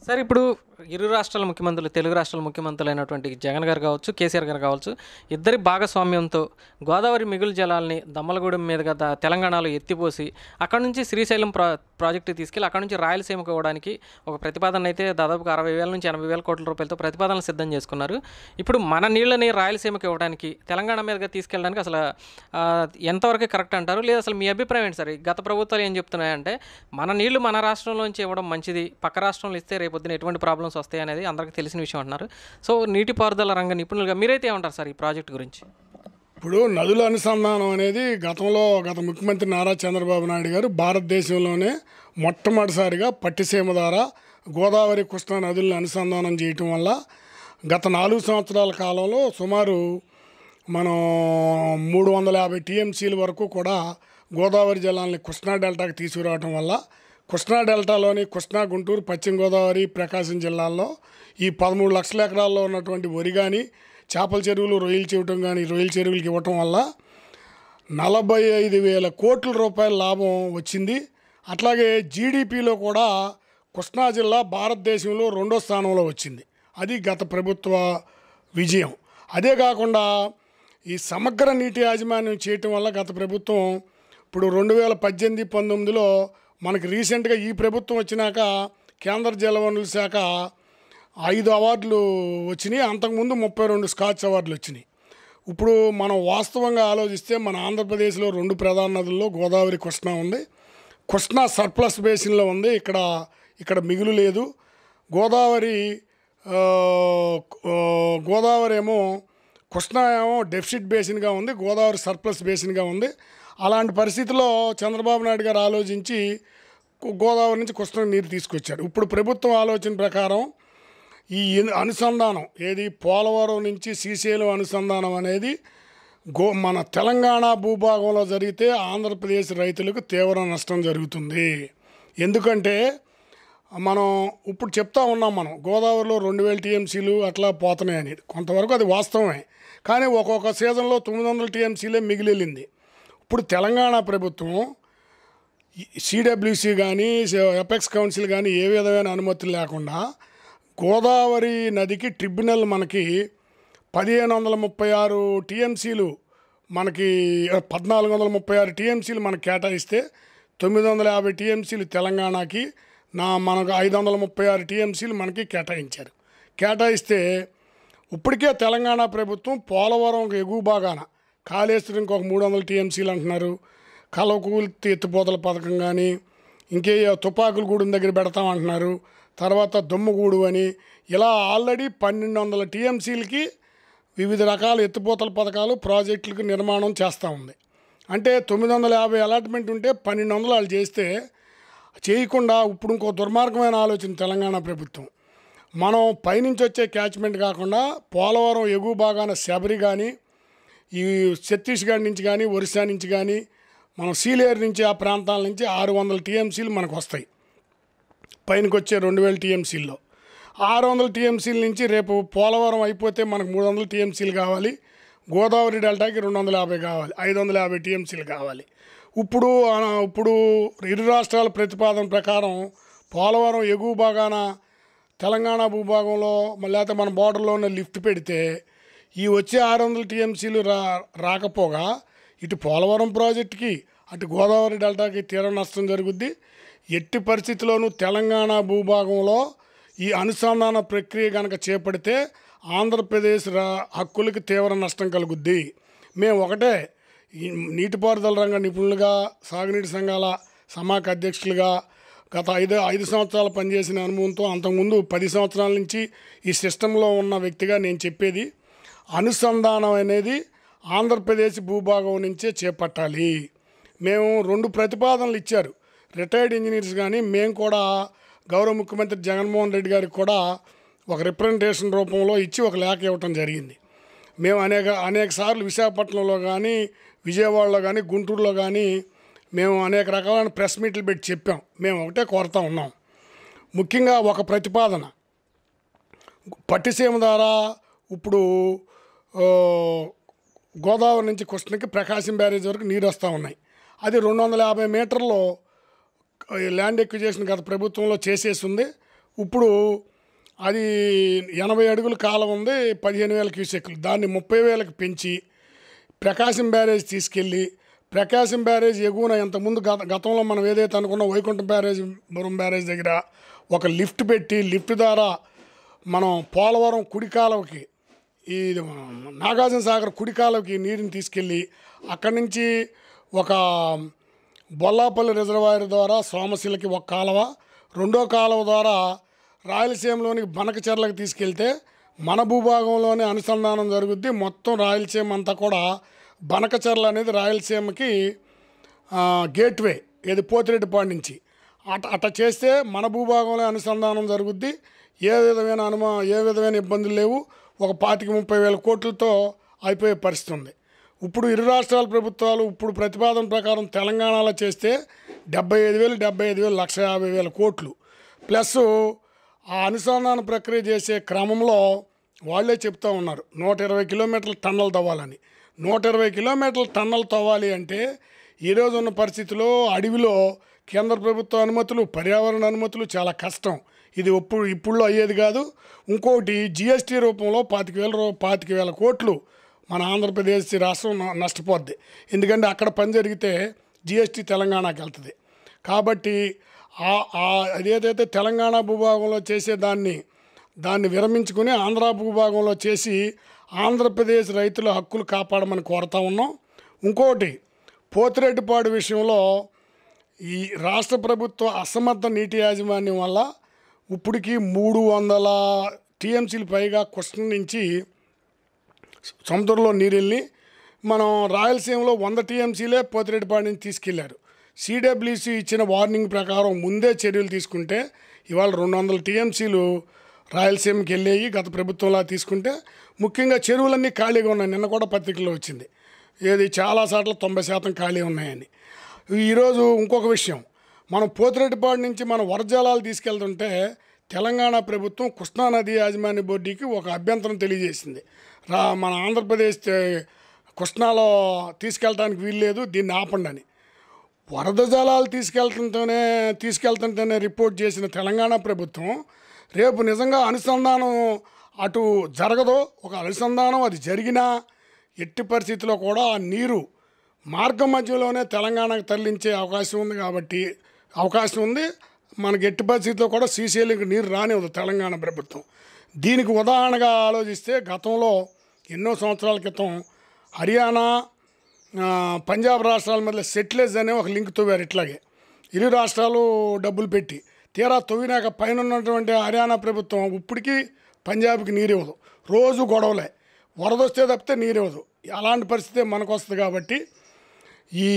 sir ఇప్పుడు ఇరు రాష్ట్రాల ముఖ్యమంత్రులు తెలుగు రాష్ట్రాల ముఖ్యమంత్రులు అయినటువంటి జగన్ గారు కావచ్చు కేసీఆర్ గారు కావచ్చు ఇద్దరి భాగస్వామ్యంతో గోదావరి మిగులు జలాల్ని దమ్మలగూడెం మీదుగా ద- తెలంగాణలో ఎత్తిపోసి అక్కడ నుంచి శ్రీశైలం ప్రా ప్రాజెక్టు తీసుకెళ్ళి అక్కడ నుంచి రాయలసీమకు ఇవ్వడానికి ఒక ప్రతిపాదన అయితే దాదాపుగా అరవై వేల నుంచి ఎనభై వేల కోట్ల రూపాయలతో ప్రతిపాదనలు సిద్ధం చేసుకున్నారు ఇప్పుడు మన నీళ్ళని రాయలసీమకు ఇవ్వడానికి తెలంగాణ మీదుగా తీసుకెళ్ళడానికి అసలు ఆ, ఎంతవరకు కరెక్ట్ అంటారు లేదా అసలు మీ అభిప్రాయం ఏంటి సార్ ఈ గత ప్రభుత్వాలు ఏం చెప్తున్నాయంటే మన నీళ్లు మన రాష్ట్రంలోంచి ఇవ్వడం మంచిది పక్క రాష్ట్రంలో ఇస్తే రేపొద్దున ఎటువంటి ప్రాబ్లమ్స్ వస్తాయి అనేది అందరికీ తెలిసిన విషయం అంటున్నారు సో నీటిపారుదల రంగ నిపుణులుగా మీరైతే ఏమంటారు సార్ ఈ ప్రాజెక్ట్ గురించి ఇప్పుడు నదుల అనుసంధానం అనేది గతంలో గత ముఖ్యమంత్రి నారా చంద్రబాబు నాయుడు గారు భారతదేశంలోనే మొట్టమొదటిసారిగా పట్టిసీమ ద్వారా గోదావరి కృష్ణా నదులను అనుసంధానం చేయటం వల్ల గత నాలుగు సంవత్సరాల కాలంలో సుమారు మనం మూడు వందల యాభై టీఎంసీల వరకు కూడా గోదావరి జలాల్ని కృష్ణా డెల్టాకి తీసుకురావటం వల్ల కృష్ణా డెల్టాలోని కృష్ణా గుంటూరు పశ్చిమ గోదావరి ప్రకాశం జిల్లాల్లో ఈ పదమూడు లక్షల ఎకరాల్లో ఉన్నటువంటి వరి కానీ చేపల చెరువులు రొయ్యల చెవటం కానీ రొయ్యల చెరువులకి ఇవ్వటం వల్ల నలభై ఐదు వేల కోట్ల రూపాయల లాభం వచ్చింది అట్లాగే జీడిపిలో కూడా కృష్ణా జిల్లా భారతదేశంలో రెండో స్థానంలో వచ్చింది అది గత ప్రభుత్వ విజయం అదే కాకుండా ఈ సమగ్ర నీటి యాజమాన్యం చేయటం వల్ల గత ప్రభుత్వం ఇప్పుడు రెండు వేల పద్దెనిమిది పంతొమ్మిదిలో మనకి రీసెంట్గా ఈ ప్రభుత్వం వచ్చినాక కేంద్ర జలవనరుల శాఖ ఐదు అవార్డులు వచ్చినాయి అంతకుముందు ముప్పై రెండు స్కాచ్ అవార్డులు వచ్చినాయి ఇప్పుడు మనం వాస్తవంగా ఆలోచిస్తే మన ఆంధ్రప్రదేశ్లో రెండు ప్రధాన నదుల్లో గోదావరి కృష్ణా ఉంది కృష్ణా సర్ప్లస్ బేసిన్లో ఉంది ఇక్కడ ఇక్కడ మిగులు లేదు గోదావరి ఆ, ఆ, గోదావరి ఏమో కృష్ణా ఏమో డెఫిసిట్ బేసిన్గా ఉంది గోదావరి సర్ప్లస్ బేసిన్గా ఉంది అలాంటి పరిస్థితిలో చంద్రబాబు నాయుడు గారు ఆలోచించి గో- గోదావరి నుంచి కృష్ణా నీరు తీసుకొచ్చాడు ఇప్పుడు ప్రభుత్వం ఆలోచన ప్రకారం ఈ ఇన్- అనుసంధానం ఏది పోలవరం నుంచి శ్రీశైలం అనుసంధానం అనేది గో మన తెలంగాణ భూభాగంలో జరిగితే ఆంధ్రప్రదేశ్ రైతులకు తీవ్ర నష్టం జరుగుతుంది ఎందుకంటే మనం ఇప్పుడు చెప్తా ఉన్నాం మనం గోదావరిలో రెండు వేల టీఎంసీలు అట్లా పోతున్నాయి అనేది కొంతవరకు అది వాస్తవమే కానీ ఒక్కొక్క సీజన్లో తొమ్మిది వందల టీఎంసీలే మిగిలింది ఇప్పుడు తెలంగాణ ప్రభుత్వం సిడబ్ల్యూసి కానీ ఎపెక్స్ కౌన్సిల్ కానీ ఏ విధమైన అనుమతులు లేకుండా గోదావరి నదికి ట్రిబ్యునల్ మనకి పదిహేను వందల ముప్పై ఆరు టీఎంసీలు మనకి పద్నాలుగు వందల ముప్పై ఆరు టీఎంసీలు మనకు కేటాయిస్తే తొమ్మిది వందల యాభై టీఎంసీలు తెలంగాణకి నా మనకు ఐదు వందల ముప్పై ఆరు టీఎంసీలు మనకి కేటాయించారు కేటాయిస్తే ఇప్పటికే తెలంగాణ ప్రభుత్వం పోలవరం ఎగువ భాగాన కాళేశ్వరంకి ఒక మూడు వందల టీఎంసీలు అంటున్నారు కలవకూర్తి ఎత్తిపోతల పథకం కానీ ఇంకే తుపాకుల గూడెం దగ్గర పెడతామంటున్నారు తర్వాత దుమ్మగూడు అని ఇలా ఆల్రెడీ పన్నెండు వందల టీఎంసీలకి వివిధ రకాల ఎత్తిపోతల పథకాలు ప్రాజెక్టులకు నిర్మాణం చేస్తూ ఉంది అంటే తొమ్మిది వందల యాభై అలాట్మెంట్ ఉంటే పన్నెండు వందలు వాళ్ళు చేస్తే చేయకుండా ఇప్పుడు ఇంకో దుర్మార్గమైన ఆలోచన తెలంగాణ ప్రభుత్వం మనం పైనుంచి వచ్చే క్యాచ్మెంట్ కాకుండా పోలవరం ఎగువ భాగాన శబరి కానీ ఈ ఛత్తీస్గఢ్ నుంచి కానీ ఒరిస్సా నుంచి కానీ మనం సీలేరు నుంచి ఆ ప్రాంతాల నుంచి ఆరు వందల టీఎంసీలు మనకు వస్తాయి పైనకి వచ్చే రెండు వేల టీఎంసీల్లో ఆరు వందల టీఎంసీల నుంచి రేపు పోలవరం అయిపోతే మనకు మూడు వందల టీఎంసీలు కావాలి గోదావరి డెల్టాకి రెండు వందల యాభై కావాలి ఐదు వందల యాభై టీఎంసీలు కావాలి ఇప్పుడు ఆ, ఇప్పుడు ఇరు రాష్ట్రాల ప్రతిపాదన ప్రకారం పోలవరం ఎగువ భాగాన తెలంగాణ భూభాగంలో మళ్ళీ లేకపోతే మన బార్డర్లో ఉన్న లిఫ్ట్ పెడితే ఈ వచ్చే ఆరు వందల టీఎంసీలు రా రాకపోగా ఇటు పోలవరం ప్రాజెక్టుకి అటు గోదావరి డెల్టాకి తీవ్ర నష్టం జరుగుద్ది ఎట్టి పరిస్థితిలోనూ తెలంగాణ భూభాగంలో ఈ అనుసంధాన ప్రక్రియ కనుక చేపడితే ఆంధ్రప్రదేశ్ రా హక్కులకి తీవ్ర నష్టం కలుగుద్ది మేము ఒకటే ఈ నీటిపారుదల రంగ నిపుణులుగా సాగునీటి సంఘాల సమాఖ అధ్యక్షులుగా గత ఐదు ఐదు సంవత్సరాలు పనిచేసిన అనుభవంతో అంతకుముందు పది సంవత్సరాల నుంచి ఈ సిస్టంలో ఉన్న వ్యక్తిగా నేను చెప్పేది అనుసంధానం అనేది ఆంధ్రప్రదేశ్ భూభాగం నుంచే చేపట్టాలి మేము రెండు ప్రతిపాదనలు ఇచ్చారు రిటైర్డ్ ఇంజనీర్స్ కానీ మేము కూడా గౌరవ ముఖ్యమంత్రి జగన్మోహన్ రెడ్డి గారికి కూడా ఒక రిప్రజెంటేషన్ రూపంలో ఇచ్చి ఒక లేఖ ఇవ్వటం జరిగింది మేము అనేక అనేక సార్లు విశాఖపట్నంలో కానీ విజయవాడలో కానీ గుంటూరులో కానీ మేము అనేక రకాలైన ప్రెస్ మీట్లు పెట్టి చెప్పాం మేము ఒకటే కోరుతా ఉన్నాం ముఖ్యంగా ఒక ప్రతిపాదన పట్టిసీమ ద్వారా ఇప్పుడు ఆ, గోదావరి నుంచి కృష్ణకి ప్రకాశం బ్యారేజ్ వరకు నీరు వస్తూ ఉన్నాయి అది రెండు వందల యాభై మీటర్లు ఈ ల్యాండ్ ఎక్విజేషన్ గత ప్రభుత్వంలో చేసేసి ఉంది ఇప్పుడు అది ఎనభై అడుగుల కాలం ఉంది పదిహేను వేల క్యూసెక్లు దాన్ని ముప్పై వేలకు పెంచి ప్రకాశం బ్యారేజ్ తీసుకెళ్ళి ప్రకాశం బ్యారేజ్ ఎగువన ఇంతకుముందు గత గతంలో మనం ఏదైతే అనుకున్న వైకుంఠం బ్యారేజ్ బురం బ్యారేజ్ దగ్గర ఒక లిఫ్ట్ పెట్టి లిఫ్ట్ ద్వారా మనం పోలవరం కుడి కాలువకి ఈ నాగార్జున సాగర్ కుడి కాలువకి నీరుని తీసుకెళ్ళి అక్కడి నుంచి ఒక బొల్లాపల్లి రిజర్వాయర్ ద్వారా సోమశిలకి ఒక కాలువ రెండో కాలువ ద్వారా రాయలసీమలోని బనకచెర్లకు తీసుకెళ్తే మన భూభాగంలోనే అనుసంధానం జరుగుద్ది మొత్తం రాయలసీమ అంతా కూడా బనకచెర్ల అనేది రాయలసీమకి ఆ, గేట్వే ఏది పోతిరెడ్డిపాడు నుంచి అట అట్ట చేస్తే మన భూభాగంలో అనుసంధానం జరుగుద్ది ఏ విధమైన అనుమా ఏ విధమైన ఇబ్బందులు లేవు ఒక పాతిక ముప్పై వేల కోట్లతో అయిపోయే పరిస్థితి ఉంది ఇప్పుడు ఇరు రాష్ట్రాల ప్రభుత్వాలు ఇప్పుడు ప్రతిపాదన ప్రకారం తెలంగాణలో చేస్తే డెబ్బై ఐదు వేలు డెబ్బై ఐదు వేలు లక్ష యాభై వేల కోట్లు ప్లస్ ఆ అనుసంధాన ప్రక్రియ చేసే క్రమంలో వాళ్ళే చెప్తా ఉన్నారు నూట ఇరవై కిలోమీటర్ల టన్నల్ తవ్వాలని నూట ఇరవై కిలోమీటర్ల టన్నల్ తవ్వాలి అంటే ఈరోజు ఉన్న పరిస్థితిలో అడవిలో కేంద్ర ప్రభుత్వ అనుమతులు పర్యావరణ అనుమతులు చాలా కష్టం ఇది ఇప్పుడు ఇప్పుడులో అయ్యేది కాదు ఇంకోటి జిఎస్టీ రూపంలో పాతిక వేల రూ పాతిక వేల కోట్లు మన ఆంధ్రప్రదేశ్ రాష్ట్రం న- నష్టపోద్ది ఎందుకంటే అక్కడ పని జరిగితే జిఎస్టీ తెలంగాణకి వెళ్తుంది కాబట్టి ఆ- ఆ అదేదైతే తెలంగాణ భూభాగంలో చేసే దాన్ని దాన్ని విరమించుకుని ఆంధ్ర భూభాగంలో చేసి ఆంధ్రప్రదేశ్ రైతుల హక్కులు కాపాడమని కోరుతా ఉన్నాం ఇంకోటి పోతిరెడ్డిపాడు విషయంలో ఈ రాష్ట్ర ప్రభుత్వ అసమర్థ నీటి యాజమాన్యం వల్ల ఇప్పటికి మూడు వందల టీఎంసీలు పైగా కృష్ణ నుంచి సముద్రంలో నీరు వెళ్ళి మనం రాయలసీమలో వంద టీఎంసీలే పోతిరెడ్డిపాడు నుంచి తీసుకెళ్లారు సిడబ్ల్యూసి ఇచ్చిన వార్నింగ్ ప్రకారం ముందే చర్యలు తీసుకుంటే ఇవాళ రెండు వందల టీఎంసీలు రాయలసీమకి వెళ్ళేవి గత ప్రభుత్వంలా తీసుకుంటే ముఖ్యంగా చెరువులన్నీ ఖాళీగా ఉన్నాయి నిన్న కూడా పత్రికలో వచ్చింది ఏది చాలా సార్లు తొంభై శాతం ఖాళీ ఉన్నాయని ఈరోజు ఇంకొక విషయం మనం పోతిరెడ్డిపాడు నుంచి మనం వరజలాలు తీసుకెళ్తుంటే తెలంగాణ ప్రభుత్వం కృష్ణానది యాజమాన్య బోర్డుకి ఒక అభ్యంతరం తెలియజేసింది రా మన ఆంధ్రప్రదేశ్ తే- కృష్ణాలో తీసుకెళ్ళడానికి వీల్లేదు దీన్ని ఆపండి అని వరద జలాలు తీసుకెళ్తుంటేనే తీసుకెళ్తుంటేనే రిపోర్ట్ చేసిన తెలంగాణ ప్రభుత్వం రేపు నిజంగా అనుసంధానం అటు జరగదో ఒక అనుసంధానం అది జరిగినా ఎట్టి పరిస్థితిలో కూడా ఆ నీరు మార్గం మధ్యలోనే తెలంగాణకు తరలించే అవకాశం ఉంది కాబట్టి అవకాశం ఉంది మనకి ఎట్టి పరిస్థితిలో కూడా శ్రీశైలంకి నీరు రానివ్వదు తెలంగాణ ప్రభుత్వం దీనికి ఉదాహరణగా ఆలోచిస్తే గతంలో ఎన్నో సంవత్సరాల క్రితం హర్యానా ఆ, పంజాబ్ రాష్ట్రాల మధ్య సెటిలేజ్ అనే ఒక లింక్ తవ్వారు ఇట్లాగే ఇరు రాష్ట్రాలు డబ్బులు పెట్టి తీరా తవ్వినాక పైన ఉన్నటువంటి హర్యానా ప్రభుత్వం ఇప్పటికీ పంజాబ్కి నీరు ఇవ్వదు రోజు గొడవలే వరద వస్తే తప్పితే నీరు ఇవ్వదు అలాంటి పరిస్థితి మనకు వస్తుంది కాబట్టి ఈ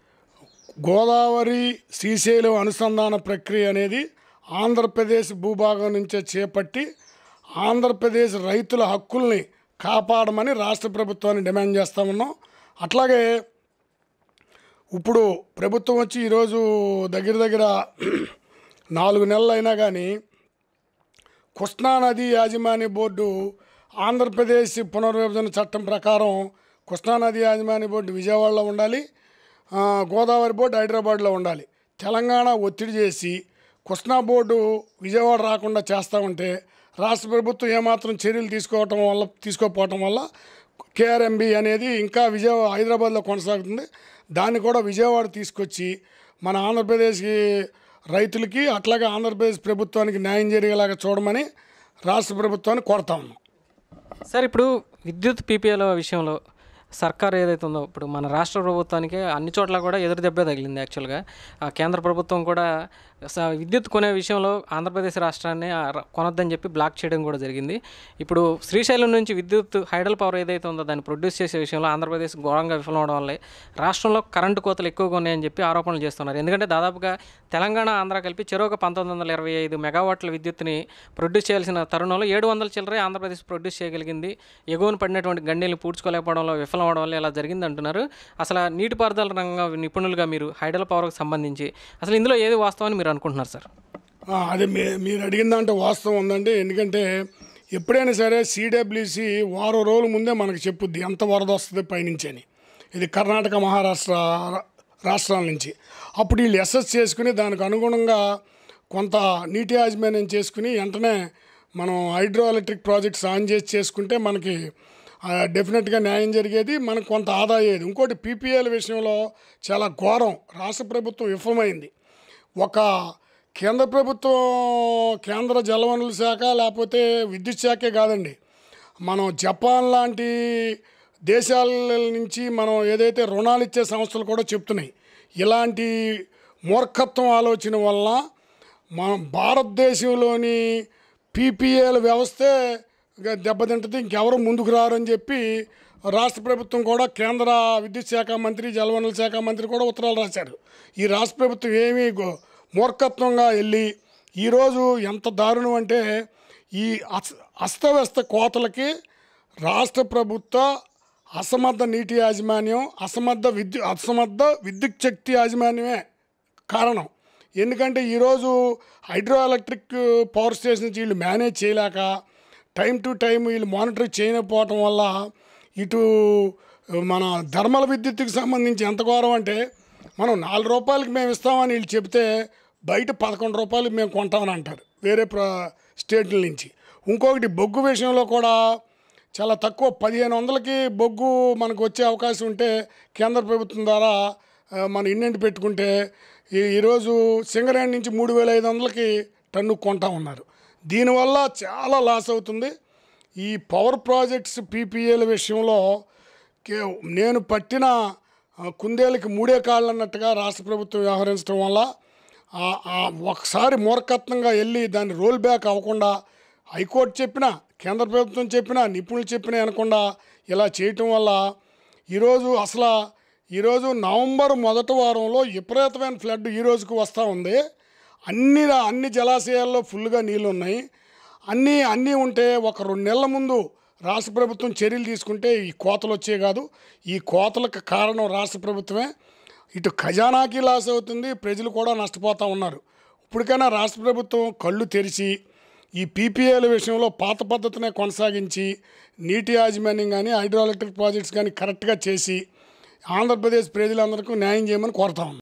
గోదావరి శ్రీశైలం అనుసంధాన ప్రక్రియ అనేది ఆంధ్రప్రదేశ్ భూభాగం నుంచే చేపట్టి ఆంధ్రప్రదేశ్ రైతుల హక్కుల్ని కాపాడమని రాష్ట్ర ప్రభుత్వాన్ని డిమాండ్ చేస్తా ఉన్నాం అట్లాగే ఇప్పుడు ప్రభుత్వం వచ్చి ఈరోజు దగ్గర దగ్గర నాలుగు నెలలు అయినా కానీ కృష్ణానది యాజమాన్య బోర్డు ఆంధ్రప్రదేశ్ పునర్విభజన చట్టం ప్రకారం కృష్ణానది యాజమాన్య బోర్డు విజయవాడలో ఉండాలి ఆ, గోదావరి బోర్డు హైదరాబాద్లో ఉండాలి తెలంగాణ ఒత్తిడి చేసి కృష్ణా బోర్డు విజయవాడ రాకుండా చేస్తూ ఉంటే రాష్ట్ర ప్రభుత్వం ఏమాత్రం చర్యలు తీసుకోవటం వల్ల తీసుకోకపోవటం వల్ల కేఆర్ఎంబి అనేది ఇంకా విజయ హైదరాబాద్లో కొనసాగుతుంది దాన్ని కూడా విజయవాడ తీసుకొచ్చి మన ఆంధ్రప్రదేశ్కి రైతులకి అట్లాగే ఆంధ్రప్రదేశ్ ప్రభుత్వానికి న్యాయం జరిగేలాగా చూడమని రాష్ట్ర ప్రభుత్వాన్ని కోరుతా ఉన్నాం సార్ ఇప్పుడు విద్యుత్ పీపీఎల్ విషయంలో సర్కార్ ఏదైతే ఉందో ఇప్పుడు మన రాష్ట్ర ప్రభుత్వానికి అన్ని చోట్ల కూడా ఎదురు దెబ్బే తగిలింది యాక్చువల్గా ఆ కేంద్ర ప్రభుత్వం కూడా స- విద్యుత్ కొనే విషయంలో ఆంధ్రప్రదేశ్ రాష్ట్రాన్ని ఆ ర- కొనొద్దని చెప్పి బ్లాక్ చేయడం కూడా జరిగింది ఇప్పుడు శ్రీశైలం నుంచి విద్యుత్ హైడల్ పవర్ ఏదైతే ఉందో దాన్ని ప్రొడ్యూస్ చేసే విషయంలో ఆంధ్రప్రదేశ్ ఘోరంగా విఫలమవడం వల్లే రాష్ట్రంలో కరెంటు కోతలు ఎక్కువగా ఉన్నాయని చెప్పి ఆరోపణలు చేస్తున్నారు ఎందుకంటే దాదాపుగా తెలంగాణ ఆంధ్ర కలిపి చెరువుగా పంతొమ్మిది వందల ఇరవై ఐదు మెగావాట్ల విద్యుత్ని ప్రొడ్యూస్ చేయాల్సిన తరుణంలో ఏడు వందల చిల్లరే ఆంధ్రప్రదేశ్ ప్రొడ్యూస్ చేయగలిగింది ఎగువన పడినటువంటి గండీలను పూడ్చుకోలేకపోవడంలో విఫలం అవడం వల్ల ఇలా జరిగింది అంటున్నారు అసలు ఆ నీటిపారుదల రంగం నిపుణులుగా మీరు హైడల్ పవర్కి సంబంధించి అసలు ఇందులో ఏది వాస్తవని మీరు అనుకుంటున్నారు సార్ ఆ, అదే మీ మీరు అడిగిన దాంట్లో వాస్తవం ఉందండి ఎందుకంటే ఎప్పుడైనా సరే సిడబ్ల్యూసి వారం రోజుల ముందే మనకు చెప్పుద్ది ఎంత వరద వస్తుంది పైనుంచి అని ఇది కర్ణాటక మహారాష్ట్ర రా- రాష్ట్రాల నుంచి అప్పుడు వీళ్ళు ఎస్ఎస్ చేసుకుని దానికి అనుగుణంగా కొంత నీటి యాజమాన్యం చేసుకుని వెంటనే మనం హైడ్రో ఎలక్ట్రిక్ ప్రాజెక్ట్స్ ఆన్ చేసి చేసుకుంటే మనకి ఆ, డెఫినెట్గా న్యాయం జరిగేది మనకు కొంత ఆదా అయ్యేది ఇంకోటి పీపీఎల్ విషయంలో చాలా ఘోరం రాష్ట్ర ప్రభుత్వం విఫలమైంది ఒక కేంద్ర ప్రభుత్వం కేంద్ర జలవనరుల శాఖ లేకపోతే విద్యుత్ శాఖే కాదండి మనం జపాన్ లాంటి దేశాల నుంచి మనం ఏదైతే రుణాలు ఇచ్చే సంస్థలు కూడా చెప్తున్నాయి ఇలాంటి మూర్ఖత్వం ఆలోచన వల్ల మనం భారతదేశంలోని పీపీఏల వ్యవస్థే ఇక దెబ్బతింటుంది ఇంకెవరు ముందుకు రారని చెప్పి రాష్ట్ర ప్రభుత్వం కూడా కేంద్ర విద్యుత్ శాఖ మంత్రి జలవనరుల శాఖ మంత్రి కూడా ఉత్తరాలు రాశారు ఈ రాష్ట్ర ప్రభుత్వం ఏమీ గో- మూర్ఖత్వంగా వెళ్ళి ఈరోజు ఎంత దారుణం అంటే ఈ అస్ అస్తవ్యస్త కోతలకి రాష్ట్ర ప్రభుత్వ అసమర్థ నీటి యాజమాన్యం అసమర్థ విద్యు అసమర్థ విద్యుత్ శక్తి యాజమాన్యమే కారణం ఎందుకంటే ఈరోజు హైడ్రో ఎలక్ట్రిక్ పవర్ స్టేషన్స్ వీళ్ళు మేనేజ్ చేయలేక టైం టు టైం వీళ్ళు మానిటర్ చేయకపోవటం వల్ల ఇటు మన ధర్మల విద్యుత్తుకి సంబంధించి ఎంత ఘోరం అంటే మనం నాలుగు రూపాయలకి మేము ఇస్తామని వీళ్ళు చెప్తే బయట పదకొండు రూపాయలకి మేము కొంటామని అంటారు వేరే ప్ర స్టేట్ల నుంచి ఇంకొకటి బొగ్గు విషయంలో కూడా చాలా తక్కువ పదిహేను వందలకి బొగ్గు మనకు వచ్చే అవకాశం ఉంటే కేంద్ర ప్రభుత్వం ద్వారా ఆ, మన ఇండెంట్ పెట్టుకుంటే ఈ ఈరోజు సింగరేణి నుంచి మూడు వేల ఐదు వందలకి టన్ను కొంటా ఉన్నారు దీనివల్ల చాలా లాస్ అవుతుంది ఈ పవర్ ప్రాజెక్ట్స్ పీపీఏల విషయంలో కే- నేను పట్టిన ఆ, కుందేలకి మూడే కాళ్ళు అన్నట్టుగా రాష్ట్ర ప్రభుత్వం వ్యవహరించడం వల్ల ఆ- ఆ ఒకసారి మూర్ఖత్వంగా వెళ్ళి దాన్ని రోల్ బ్యాక్ అవ్వకుండా హైకోర్టు చెప్పినా కేంద్ర ప్రభుత్వం చెప్పినా నిపుణులు చెప్పినా అనకుండా ఇలా చేయటం వల్ల ఈరోజు అసలు ఈరోజు నవంబర్ మొదటి వారంలో విపరీతమైన ఫ్లడ్ ఈ రోజుకు వస్తూ ఉంది అన్ని అన్ని జలాశయాల్లో ఫుల్గా నీళ్ళు ఉన్నాయి అన్నీ అన్నీ ఉంటే ఒక రెండు నెలల ముందు రాష్ట్ర ప్రభుత్వం చర్యలు తీసుకుంటే ఈ కోతలు వచ్చే కాదు ఈ కోతలకు కారణం రాష్ట్ర ప్రభుత్వమే ఇటు ఖజానాకి లాస్ అవుతుంది ప్రజలు కూడా నష్టపోతూ ఉన్నారు ఇప్పటికైనా రాష్ట్ర ప్రభుత్వం కళ్ళు తెరిచి ఈ పీపీఏల విషయంలో పాత పద్ధతినే కొనసాగించి నీటి యాజమాన్యం కానీ హైడ్రో ఎలక్ట్రిక్ ప్రాజెక్ట్స్ కానీ కరెక్ట్గా చేసి ఆంధ్రప్రదేశ్ ప్రజలందరికీ న్యాయం చేయమని కోరుతా ఉన్నాం